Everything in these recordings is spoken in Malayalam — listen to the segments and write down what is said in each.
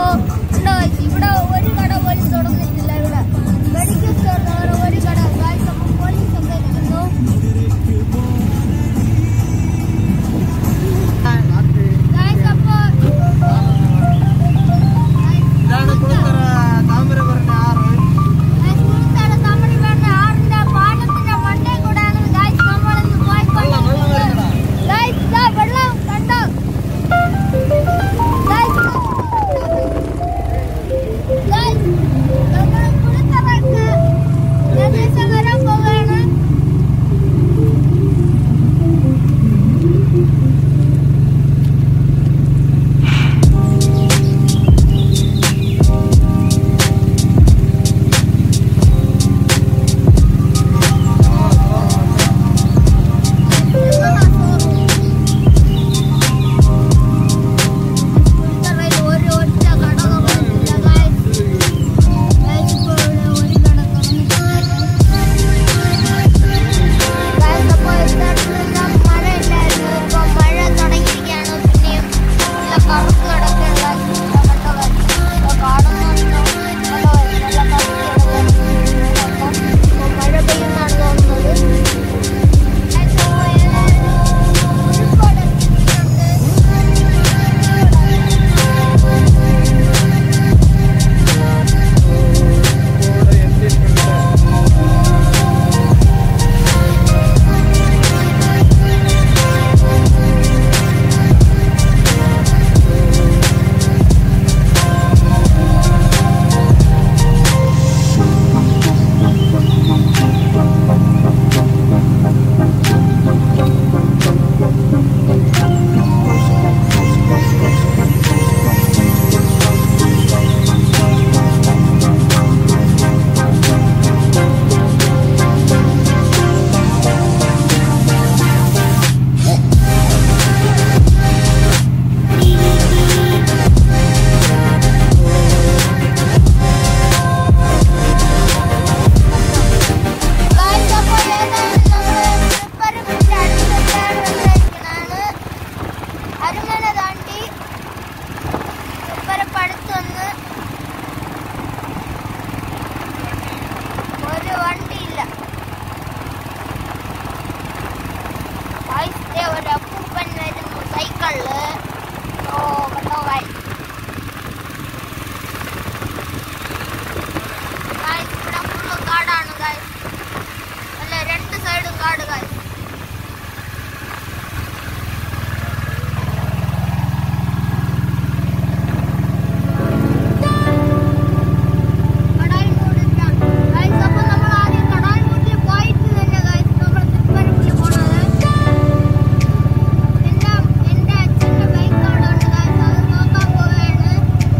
അപ്പോ ഉണ്ടോ ഇവിടെ ഒരു കട പോലും തുറന്നിട്ടില്ല ഇവിടെ മെഡിക്കൽ സ്റ്റോർ വേറെ ഒരു കട ഗായ്സ് അപ്പൊ പോലീസ് ഒക്കെ ഇരിക്കുന്നു ഗായ്സ് അപ്പോ ഇതാണ് കുളത്തറ താമരപുരം ആറ് ഗായ്സ് കുളിത്തറ തമിഴ്നാട് ആറിന്റെ പാലത്തിന്റെ മണ്ടേ കൂടാണ് ഗായ്സ് നമ്മൾ ഇന്ന് വെള്ളം വെള്ളം വരുന്നതാ പോയിക്കൊണ്ടിരിക്കുന്നത് ഗായ്സ് ദാ വെള്ളം കണ്ടോ ഗായ്സ് ഗായ്സ് നമ്മൾ കുളിത്തറക്ക് ഏകദേശം വരാൻ പോവുകയാണ് കുളിത്തറയിൽ ഒരു ഒറ്റ കട തുറന്നിട്ടില്ല ഗായ്സ് ഗായ്സ് ഇപ്പോൾ ഇവിടെ ഒരു കട തുറന്നിട്ടില്ല ഗായ്സ് അപ്പോൾ ഇത്തരത്തിലെല്ലാം മഴയില്ലായിരുന്നു ഇപ്പോൾ മഴ തുടങ്ങിയിരിക്കുകയാണ് പിന്നെയും നല്ല കറുത്ത് കിടക്കുകയുള്ള കണ്ടോ ഗായ്സ് കാണുന്നുണ്ടോ കണ്ടോ ഗായ്സ് നല്ല കറുത്ത് കിടക്കുകയാണ് അപ്പോൾ മഴ പെയ്യുന്നതാണ് തോന്നുന്നത് ഗായ്സ് അപ്പോൾ ഏതായാലും ഒരുപാട് എത്തിയിട്ടുണ്ട് ഇവിടെ എത്തിയിട്ടുണ്ട് ഗായ്സ് അപ്പോൾ ഏതായാലും നമ്മള് തൃപ്പരപ്പിന്റെ അടുത്തെത്താൻ വന്നിരിക്കണാണ്. അരമന താണ്ടി തൃപ്പരപ്പ് അടുത്ത് വന്ന് ഒരു വണ്ടിയില്ല ഗായ്സ്, ദേ ഒരു അപ്പൂപ്പൻ വരുന്നു സൈക്കിളില് ഓ കണ്ടോ ഗായ്സ് ഗായ്സ് ഇവിടെ ഫുള്ള് കാടാണ് ഗായ്സ് അല്ല രണ്ട് സൈഡും കാട് ഗായ്സ് കടായിമൂടിലാണ്. Guys, അപ്പൊ നമ്മൾ ആദ്യം കടായിമൂട്ടിൽ പോയിട്ട് തന്നെ guys നമ്മൾ തൃപ്പരപ്പിൽ പോണത്. എന്റെ എന്റെ അച്ഛന്റെ ബൈക്ക് അവിടെ ഉണ്ട് guys. അത് നോക്കാൻ പോവുകയാണ്.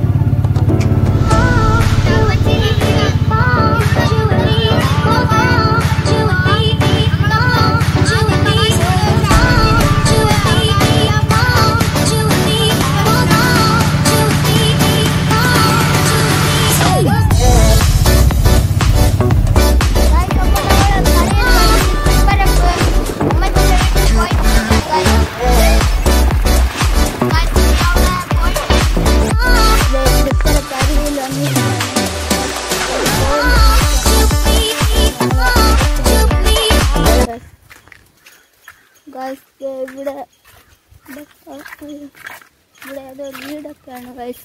ഗൈസ് ഇവിടെ ഇവിടെ ഇവിടെ ഏതോ ഒരു വീടൊക്കെയാണ് ഗൈസ്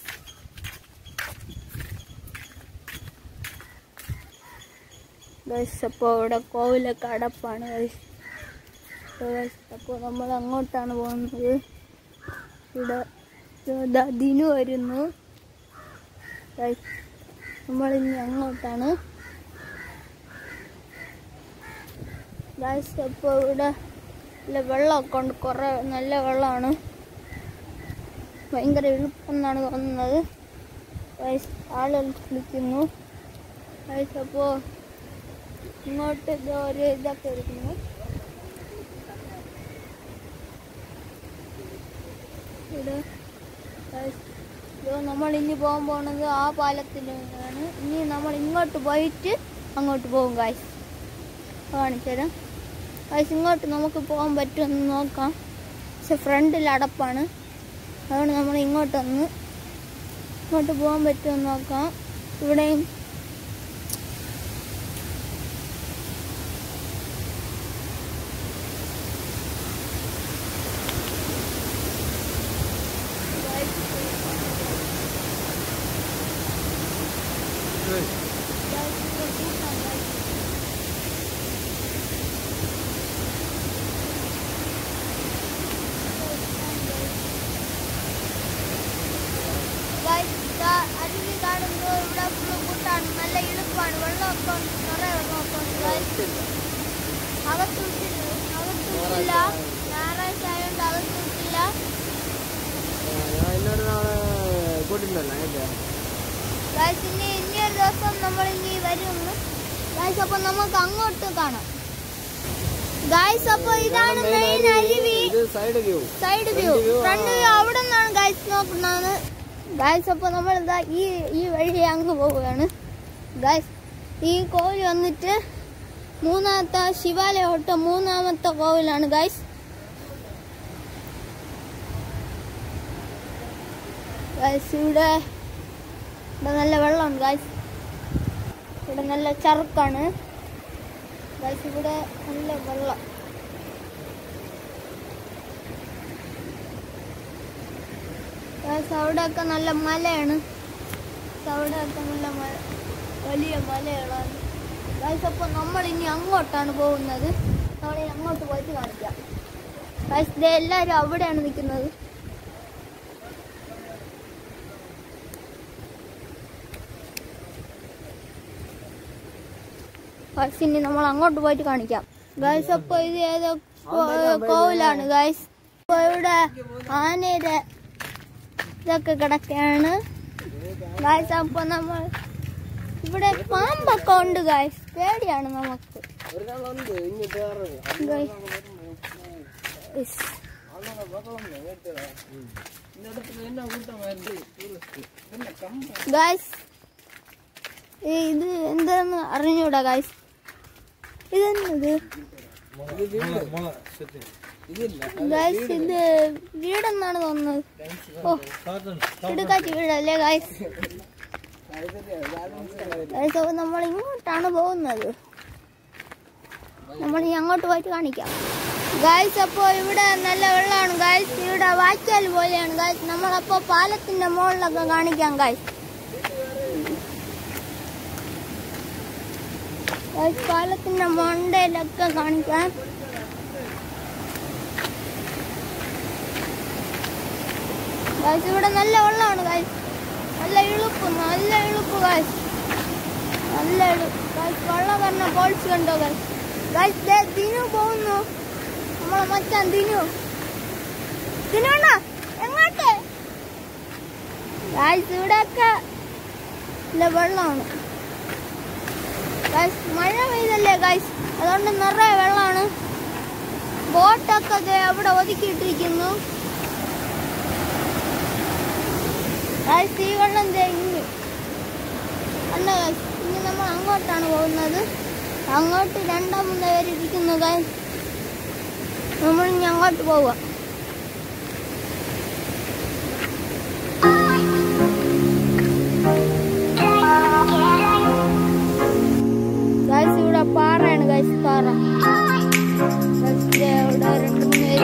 ഗൈസ് അപ്പോൾ ഇവിടെ കോവിലൊക്കെ അടപ്പാണ് ഗൈസ് അപ്പോൾ നമ്മൾ അങ്ങോട്ടാണ് പോകുന്നത് ഇവിടെ ദാ ദിനു വരുന്നു ഗൈസ് നമ്മളിനി അങ്ങോട്ടാണ് ഗൈസ് അപ്പോൾ ഇവിടെ നല്ല വെള്ളമൊക്കെ ഉണ്ട് കുറേ നല്ല വെള്ളമാണ് ഭയങ്കര എളുപ്പമെന്നാണ് തോന്നുന്നത് ഗൈസ് ആളുകൾ കുളിക്കുന്നു ഗൈസ് അപ്പോൾ ഇങ്ങോട്ട് ഇത് ഒരു ഇതൊക്കെ ഇരിക്കുന്നു ഇവിടെ guys, ഇത് നമ്മൾ ഇനി പോകാൻ പോണത് ആ പാലത്തിലാണ് ഇനി നമ്മൾ ഇങ്ങോട്ട് പോയിട്ട് അങ്ങോട്ട് പോകും ഗായ്സ് കാണിച്ചു തരാം ഗായ്സ് ഇങ്ങോട്ട് നമുക്ക് പോകാൻ പറ്റുമെന്ന് നോക്കാം പക്ഷെ ഫ്രണ്ടിൽ അടപ്പാണ് അതുകൊണ്ട് നമ്മൾ ഇങ്ങോട്ട് വന്ന് ഇങ്ങോട്ട് പോകാൻ പറ്റുമോ നോക്കാം ഇവിടെയും അരുവി കാണുമ്പോൾ ഇവിടെ ഫുള്ള് കൂട്ടാണ് നല്ല ഇളുപ്പാണ് വെള്ളമൊക്കെ ഉണ്ട് നിറയെ വെള്ളമൊക്കെ ഉണ്ട് guys. അകത്ത് വിട്ടില്ല അകത്ത് വിട്ടില്ല ഞായറാഴ്ച ആയതുകൊണ്ട് അകത്ത് വിട്ടില്ല ഞാൻ ഇന്നൊരു നാളെ കൂട്ടിണ്ടല്ലോ കേട്ടോ ഗായ്സ് ഇനി ഇനി ഒരു ദിവസം നമ്മൾ ഇനി വരുമെന്ന് ഗായ്സ് അപ്പൊ നമുക്ക് അങ്ങോട്ട് കാണാം ഗായ്സ് അപ്പൊ ഇതാണ് മെയിൻ അരുവി ഇത് side view side view Front view, front view അവിടെ നിന്നാണ് ഗായ്സ് നോക്കുന്നത് ഗായ്സ് അപ്പൊ നമ്മൾ ഇതാ ഈ ഈ വഴി അങ്ങ് പോവുകയാണ് ഗായ്സ് ഈ കോവിൽ വന്നിട്ട് മൂന്നാമത്തെ ശിവാലയ ഒട്ട മൂന്നാമത്തെ കോവിലാണ് ഗായ്സ് ഗായ്സ് ഇവിടെ ഇവിടെ നല്ല വെള്ളമുണ്ട് ഗായ്സ് ഇവിടെ നല്ല ചറുക്കാണ് ഗായ്സ് ഇവിടെ നല്ല വെള്ളം ഗായ്സ് അവിടെയൊക്കെ നല്ല മലയാണ് ഗായ്സ് അവിടെയൊക്കെ നല്ല മല വലിയ മലകളാണ് ഗായ്സ് അപ്പോൾ നമ്മൾ ഇനി അങ്ങോട്ടാണ് പോകുന്നത് നമ്മൾ ഇനി അങ്ങോട്ട് പോയിട്ട് കാണിക്കാം ഗായ്സ് ഇത് എല്ലാവരും അവിടെയാണ് നിൽക്കുന്നത് ഗായ്സ് ഇനി നമ്മൾ അങ്ങോട്ട് പോയിട്ട് കാണിക്കാം ഗായ്സ് അപ്പോൾ ഇത് ഏതോ കോ- കോവിലാണ് ഗായ്സ് അപ്പോൾ ഇവിടെ ആനയുടെ ഇതൊക്കെ കിടക്കുകയാണ് ഗായ്സ് അപ്പോൾ നമ്മൾ ഇവിടെ പാമ്പൊക്കെ ഉണ്ട് ഗായ്സ് പേടിയാണ് നമുക്ക് ഒരു നാളുണ്ട് ഇങ്ങോട്ട് കയറുന്നത് ഗായ്സ് ഇസ്. ഇന്നടത്ത് എന്നാ കൂട്ടമായിട്ട് ടൂറിസ്റ്റ് പിന്നെ കമ്പ ഗായ്സ് ഈ ഇത് എന്താന്ന് അറിഞ്ഞൂടാ ഗായ്സ് ഇതെന്നത് ഇത് വീട് ഇതില്ല ഗായ്സ് ഇത് വീടെന്നാണ് തോന്നുന്നത് ഓ ഇടുക്കാച്ചി വീടല്ലേ ഗായ്സ് ഗായ്സ് അപ്പോൾ നമ്മൾ ഇങ്ങോട്ടാണ് പോകുന്നത് നമ്മൾ ഇനി അങ്ങോട്ട് പോയിട്ട് കാണിക്കാം ഗായ്സ് അപ്പോൾ ഇവിടെ നല്ല വെള്ളമാണ് ഗായ്സ് ഇവിടെ വായ്ക്കാൽ പോലെയാണ് ഗായ്സ് നമ്മളപ്പോൾ പാലത്തിന്റെ മുകളിലൊക്കെ കാണിക്കാം ഗായ്സ് ഗായ്സ് പാലത്തിന്റെ മണ്ടയിലൊക്കെ കാണിക്കാം ഗായ്സ് ഇവിടെ നല്ല വെള്ളമാണ് ഗായ്സ് നല്ല ഇളുപ്പ് നല്ല ഇളുപ്പ് ഗായ്സ് നല്ല ഇളുപ്പ് ഗായ്സ് വെള്ളം പറഞ്ഞ കോൾസ് കണ്ടോ ഗായ്സ് ഗായ്സ് ദേ ദിനു പോകുന്നു നമ്മളെ മച്ചാൻ ദിനു ദിനു അണ്ണാ എങ്ങോട്ട് ഗായ്സ് ഇവിടെയൊക്കെ നല്ല വെള്ളമാണ് ഗായ്സ് മഴ പെയ്തല്ലേ ഗായ്സ് അതുകൊണ്ട് നിറയെ വെള്ളമാണ് ബോട്ടൊക്കെ ദേ അവിടെ ഒതുക്കിയിട്ടിരിക്കുന്നു ഗായ്സ് ഈ വെള്ളം ദേ ഇങ്ങ് അല്ല ഗായ്സ് ഇനി നമ്മൾ അങ്ങോട്ടാണ് പോകുന്നത് അങ്ങോട്ട് രണ്ടാമത് പേര് ഇരിക്കുന്നു ഗായ്സ് നമ്മൾ ഇനി അങ്ങോട്ട് പോവുക ഗായ്സ് ഇവിടെ പാറയാണ് ഗായ്സ് പാറ ഗായ്സ് ദേ ഇവിടെ രണ്ട് മൂന്ന് പേര്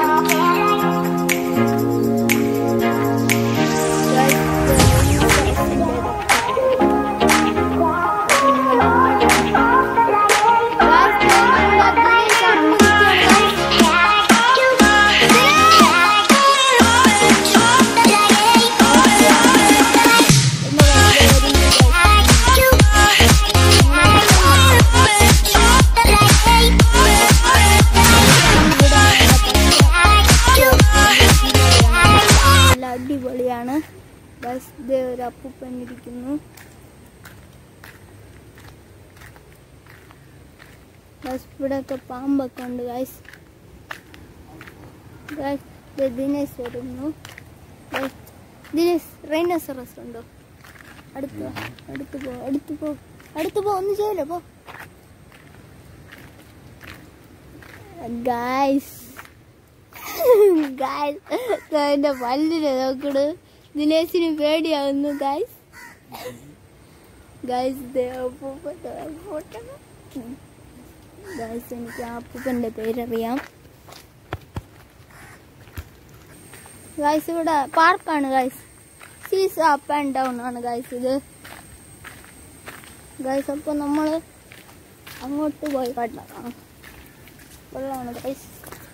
നല്ല അടിപൊളിയാണ് ബസ് ദേ ഒരു അപ്പൂപ്പൻ ഇരിക്കുന്നു ബസ് ഇവിടെയൊക്കെ പാമ്പൊക്കെ ഉണ്ട് ഗൈസ് ഗൈസ് ദേ ദിനേശ് വരുന്നു ഗൈസ് ദിനേശ് റൈനോസറസ് ഉണ്ടോ അടുത്ത് വാ, അടുത്ത് പോ അടുത്ത് പോ അടുത്ത് പോ ഒന്നും ചെയ്യല്ലോ പോ ഗൈസ് ഗൈസ് എന്റെ പല്ലിനെ നോക്കണ് ദിനേശിന് പേടിയാവുന്നു ഗൈസ് ഗൈസ് ഗൈസ് എനിക്ക് ആ അപ്പൂപ്പൻ്റെ പേരറിയാം ഗൈസ് ഇവിടെ പാർക്കാണ് ഗൈസ് സീസ് അപ്പ് ആൻഡ് ഡൗൺ ആണ് ഗൈസ് ഇത് ഗൈസ് അപ്പോൾ നമ്മൾ അങ്ങോട്ട് പോയി കണ്ടാം വെള്ളമാണ് ഗൈസ്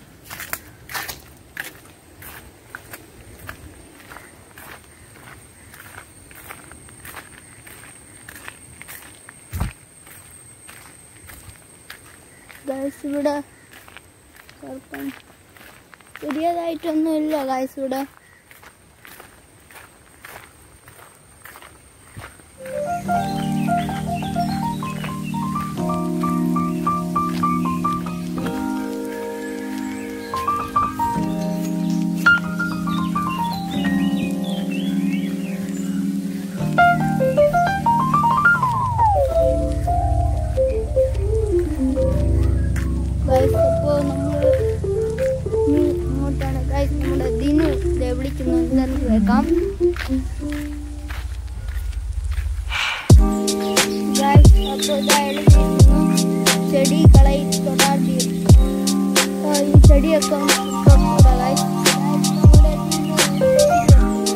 ഗൈസ് ഇവിടെ ചെറുപ്പം പുതിയതായിട്ടൊന്നും ഇല്ല ഗൈസ് ഇവിടെ ഗൈസ് അപ്പോൾ നമ്മൾ ഇനി ഇങ്ങോട്ടാണ് ഗൈസ് നമ്മുടെ ദിനു ദേ വിളിക്കുന്നു എന്താണെന്ന് കേൾക്കാം ഗൈസ് അപ്പോൾ ഇതാ എഴുതിയിരിക്കുന്നു ചെടി കളയി തൊടാതി ആ, ഈ ചെടിയൊക്കെ തൊട്ടുകൂടാ ഗൈസ് നമ്മുടെ ദിനു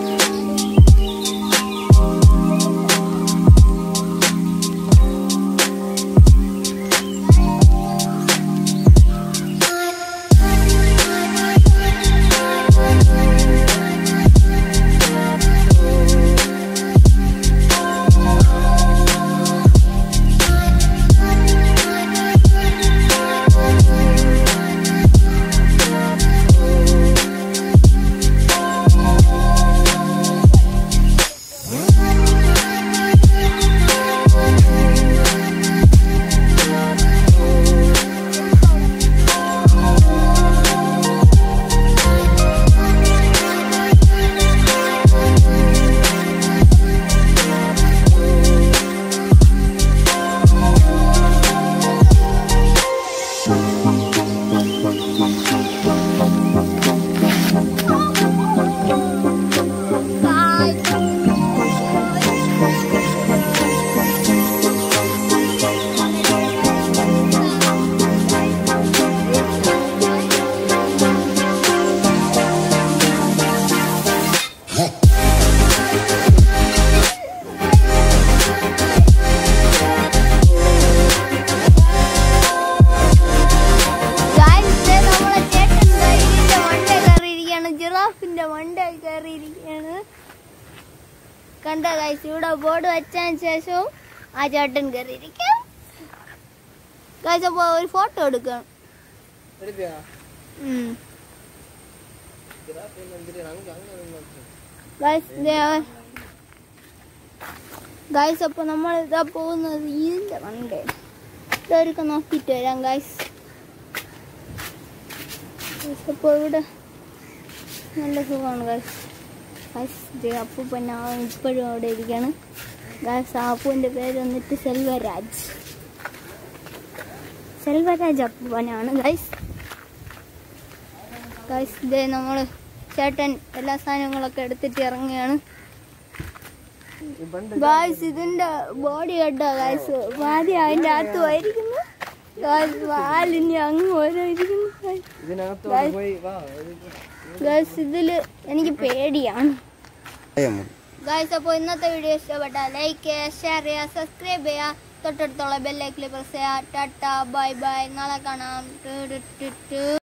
Guys, ദേ നമ്മളെ ചേട്ടൻ ദേ ഇതിന്റെ മണ്ടേ കയറിയിരിക്കുകയാണ് ജിറാഫിന്റെ മണ്ടേ കയറിയിരിക്കുകയാണ് കണ്ട ഗൈസ് ഇവിടെ ബോർഡ് വെച്ചതിന് ശേഷവും ആ ചേട്ടൻ കയറിയിരിക്കാം ഗൈസ് അപ്പോൾ ഒരു ഫോട്ടോ എടുക്കണം എടുക്കുക ഉം. ജിറാഫ് പിന്നെ എന്തിനാ അങ്ങ് അങ്ങനെ നിന്നോ. ഗൈസ് ദേ ഗൈസ് അപ്പോൾ നമ്മൾ ഇതാ പോകുന്നത് ഇതിന്റെ മണ്ടേ ഇതൊരുക്കെ നോക്കിയിട്ട് വരാം ഗൈസ് ഗൈസ് അപ്പോൾ ഇവിടെ നല്ല സുഖമാണ് ഗൈസ് ഗൈസ് ദേ അപ്പൂപ്പൻ ആ ഇപ്പോഴും അവിടെ ഇരിക്കുകയാണ് ഗൈസ് ആ അപ്പൂൻ്റെ പേര് വന്നിട്ട് സെൽവരാജ് സെൽവരാജ് അപ്പൂപ്പനാണ് ഗൈസ് ഗൈസ് ഇതേ നമ്മൾ ചേട്ടൻ എല്ലാ സാധനങ്ങളൊക്കെ എടുത്തിട്ട് ഇറങ്ങുകയാണ് ഈ പണ്ട് ഗായ്സ് ഇതിന്റെ ബോഡി കണ്ടോ ഗായ്സ് ആദ്യം അതിന്റെ അകത്ത് പോയിരിക്കുന്നു ഗായ്സ് വാലിന് അങ്ങ് ഓരോ ഇരിക്കുന്നു ഇതിനകത്തോട്ട് പോയി വാ ഗായ്സ് ഇതില് എനിക്ക് പേടിയാണ് ഗായ്സ് അപ്പോൾ ഇന്നത്തെ വീഡിയോ ഇഷ്ടപ്പെട്ട ലൈക്ക് ചെയ്യുക ഷെയർ ചെയ്യുക സബ്സ്ക്രൈബ് ചെയ്യുക തൊട്ടടുത്തുള്ള ബെല്ലൈക്കിൽ പ്രസ് ചെയ്യുക ടാറ്റ ബൈ ബൈ നാളെ കാണാം ടു ടു ടു ടു.